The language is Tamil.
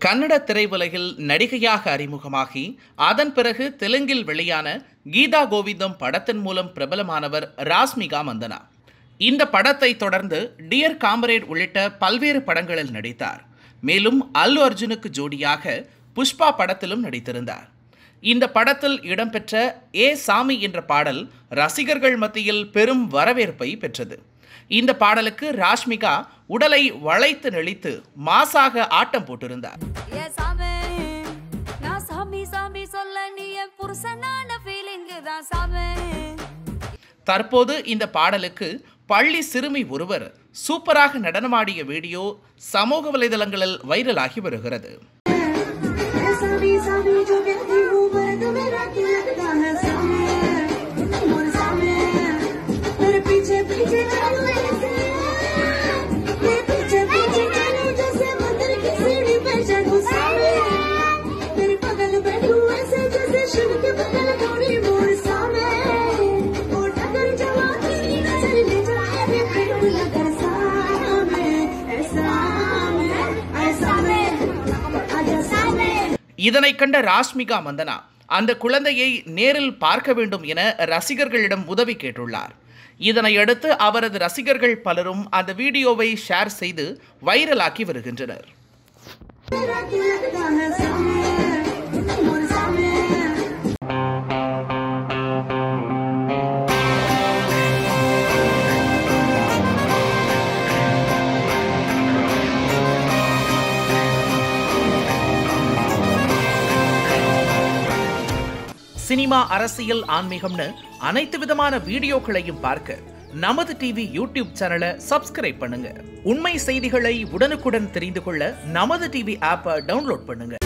கன்னட திரையுலகில் நடிகையாக அறிமுகமாகி அதன் பிறகு தெலுங்கில் வெளியான கீதா கோவிந்தம் படத்தின் மூலம் பிரபலமானவர் ராஸ்மிகா மந்தனா இந்த படத்தை தொடர்ந்து டியர் காமரேட் உள்ளிட்ட பல்வேறு படங்களில் நடித்தார் மேலும் அல்லு அர்ஜுனுக்கு ஜோடியாக புஷ்பா படத்திலும் நடித்திருந்தார் இந்த படத்தில் இடம்பெற்ற ஏ சாமி என்ற பாடல் ரசிகர்கள் மத்தியில் பெரும் வரவேற்பை பெற்றது இந்த பாடலுக்கு ராஷ்மிகா உடலை வளைத்து நெளித்து மாசாக ஆட்டம் போட்டிருந்தார் ஏ சாமி நான் சாமி சாமி சொல்ல நீ என் புருஷனான ஃபீலிங் தான் சாமி தற்போது இந்த பாடலுக்கு பள்ளி சிறுமி ஒருவர் சூப்பராக நடனமாடிய வீடியோ சமூக வலைதளங்களில் வைரலாகி வருகிறது सावी सावी जो कहती हूँ वर्ग मेरा की लगता है सामने मोरे सामने मेरे पीछे पीछे चलो ऐसे मेरे पीछे पीछे चलो जैसे मंदिर की सीढ़ी पे चढ़ूं सामने मेरे बगल बैठू ऐसे जैसे शिव के बगल थोड़ी मोरे सामने वो ठगर जवा तेरी नजर ले जाए रे प्रेम नगर सामने ऐसा में ऐसा में आजा सामने இதனை கண்ட ராஷ்மிகா மந்தனா அந்த குழந்தையை நேரில் பார்க்க வேண்டும் என ரசிகர்களிடம் உதவி கேட்டுள்ளார் இதனையடுத்து அவரது ரசிகர்கள் பலரும் அந்த வீடியோவை ஷேர் செய்து வைரலாக்கி வருகின்றனர் मेरा की लगता है सामने मोरे सामने சினிமா அரசியல் ஆன்மீகம்னு அனைத்து விதமான வீடியோக்களையும் பார்க்க நமது டிவி யூடியூப் சேனலை சப்ஸ்கிரைப் பண்ணுங்க உண்மை செய்திகளை உடனுக்குடன் தெரிந்து கொள்ள நமது டிவி ஆப்பை டவுன்லோட் பண்ணுங்க